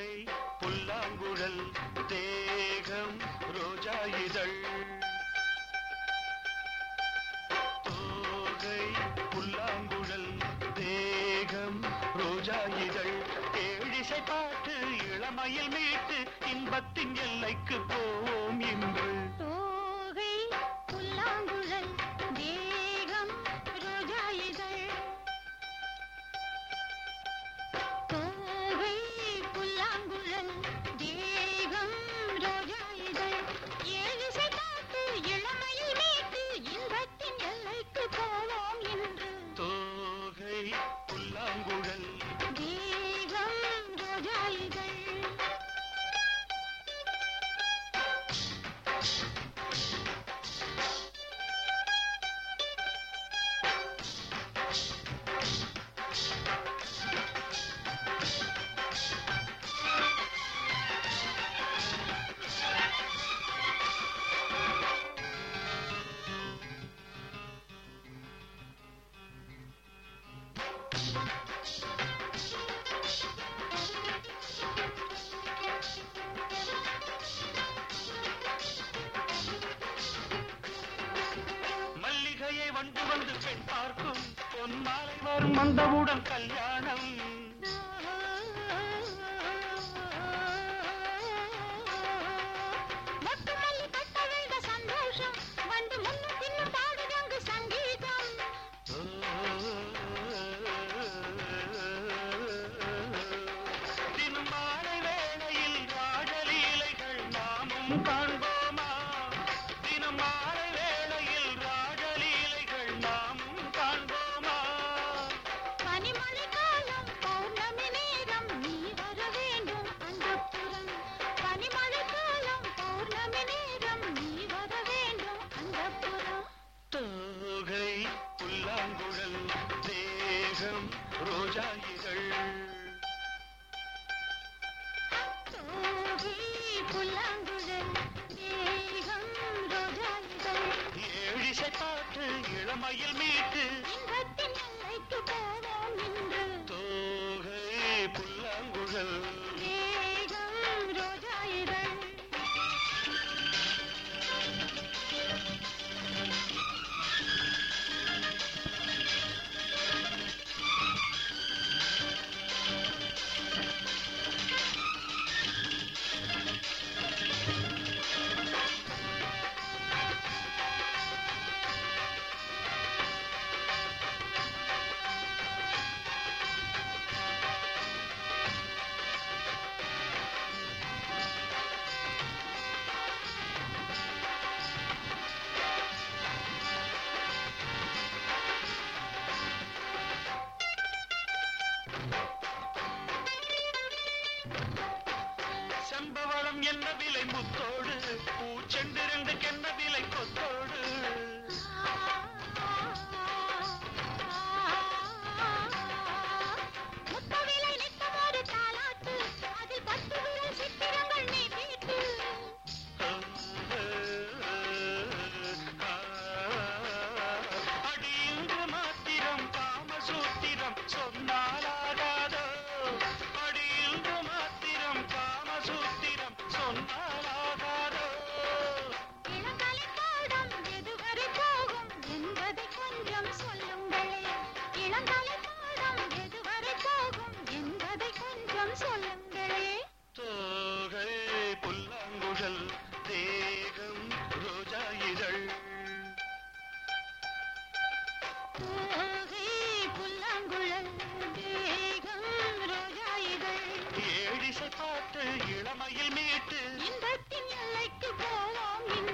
தோகை புல்லாங்குழல் தேகம் ரோஜா இதழ் தோகை புல்லாங்குழல் தேகம் ரோஜா இதழ் ஏழிசை பாட்டு இளமையில் மீட்டு இன்பத்தின் எல்லைக்கு போவோம் இன்று தோகை புல்லாங்குழல் தேகம் ரோஜா இதழ் தோகை புல்லாங்குழல் தேகம் ரோஜா இதழ் ஏழிசை பாட்டு இளமையில் மீட்டு இன்பத்தின் எல்லைக்கு போவோம் என்று தோகை புல்லாங்குழல் தேகம் ரோஜா இதழ் மல்லிகையை வந்து வந்து பெண் பார்க்கும் பொன் மாலை வரும் வந்தவுடன் கல்யாணம் மொட்டுமல்லி கட்ட வேண்ட சந்தோஷம் வந்து முன்னும் பின்னும் பாடுதங்கு சங்கீதம் தினம் மாலை வேளையில் ராஜலீலைகள் நாமும் காண்போமா தினம் மாலை வேளையில் ராஜலீலைகள் நாமும் காண்போமா பனிமழை காலம் பௌர்ணமி நேரம் நீ வர வேண்டும் அந்தப்புறம் பனிமழை காலம் பௌர்ணமி நேரம் நீ வர வேண்டும் அந்தப்புறம் தோகை புல்லாங்குழல் தேகம் ரோஜா இதழ் தோகை புல்லாங்குழல் தேகம் ரோஜா இதழ் ஏழிசை பாட்டு இளமையில் மீட்டு இன்பத்தின் எல்லைக்கு போவோம் இன்று தோகை புல்லாங்குழல் தேகம் ரோஜா இதழ் செம்பவளம் என்ன விலை முத்தோடு பூச்செண்டிரண்டுக்கு என்ன விலை கொத்தோடு முத்தவிலை நித்தமொரு தாலாட்டு அதில் பத்து விரல் சித்திரங்கள் நீ தீட்டு அடி இன்று மாத்திரம் காமசூத்திரம் சொன்னாலாகாதோ அடி இன்று மாத்திரம் காமசூத்திரம் சொன்னாலாகாதோ இளங்கலை பாடம் எதுவரை போகும் என்பதை கொஞ்சம் சொல்லுங்களே இளங்கலை பாடம் எதுவரை போகும் என்பதை கொஞ்சம் சொல்லுங்களே தோகை புல்லாங்குழல் தேகம் ரோஜா இதழ் தோகை புல்லாங்குழல் தேகம் ரோஜா இதழ் ஏழிசை பாட்டு இளமையில் மீட்டு இன்பத்தின் எல்லைக்கு போவோம் இன்று